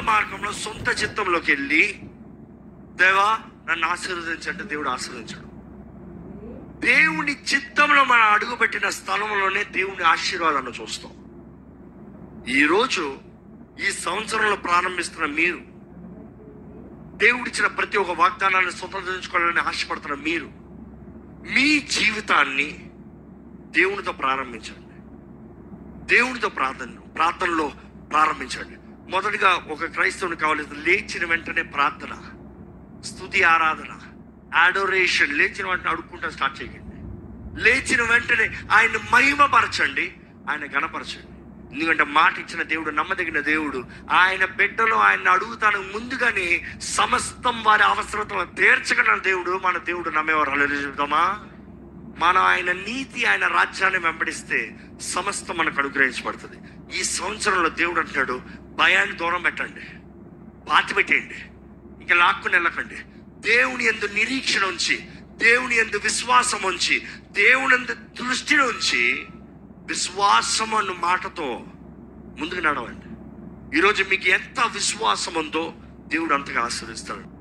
మార్గంలో సొంత చిత్తంలోకి వెళ్ళి దేవా నన్ను ఆశీర్వదించంటే దేవుడు ఆశీర్వదించడు దేవుని చిత్తంలో మనం అడుగుపెట్టిన స్థలంలోనే దేవుని ఆశీర్వాదాన్ని చూస్తాం ఈరోజు ఈ సంవత్సరంలో ప్రారంభిస్తున్న మీరు దేవుడిచ్చిన ప్రతి ఒక్క వాగ్దానాన్ని స్వతంత్రించుకోవాలని ఆశపడుతున్న మీరు మీ జీవితాన్ని దేవునితో ప్రారంభించండి దేవునితో ప్రార్థన ప్రార్థనలో ప్రారంభించండి మొదటిగా ఒక క్రైస్తవుని కావాలి లేచిన వెంటనే ప్రార్థన స్తుతి ఆరాధన ఆడోరేషన్ లేచిన వెంటనే అడుక్కుంటా స్టార్ట్ చేయండి లేచిన వెంటనే ఆయన మహిమపరచండి ఆయన గణపరచండి ఎందుకంటే మాట ఇచ్చిన దేవుడు నమ్మదగిన దేవుడు ఆయన బిడ్డలో ఆయన అడుగుతాను ముందుగానే సమస్తం వారి అవసరతలను తీర్చగల దేవుడు మన దేవుడు నమ్మేవారు అలరిద్దామా మనం ఆయన నీతి ఆయన రాజ్యాన్ని వెంబడిస్తే సమస్తం మనకు అనుగ్రహించబడుతుంది ఈ సంవత్సరంలో దేవుడు అంటున్నాడు భయాన్ని దూరం పెట్టండి పాతి పెట్టేయండి ఇక లాక్కుని వెళ్ళకండి దేవుని ఎందు నిరీక్షణ ఉంచి దేవుని ఎందు విశ్వాసం ఉంచి దేవుని ఎందు దృష్టిని ఉంచి విశ్వాసం అన్న మాటతో ముందుకు నడవండి ఈరోజు మీకు ఎంత విశ్వాసం ఉందో దేవుడు అంతగా ఆశీర్వదిస్తాడు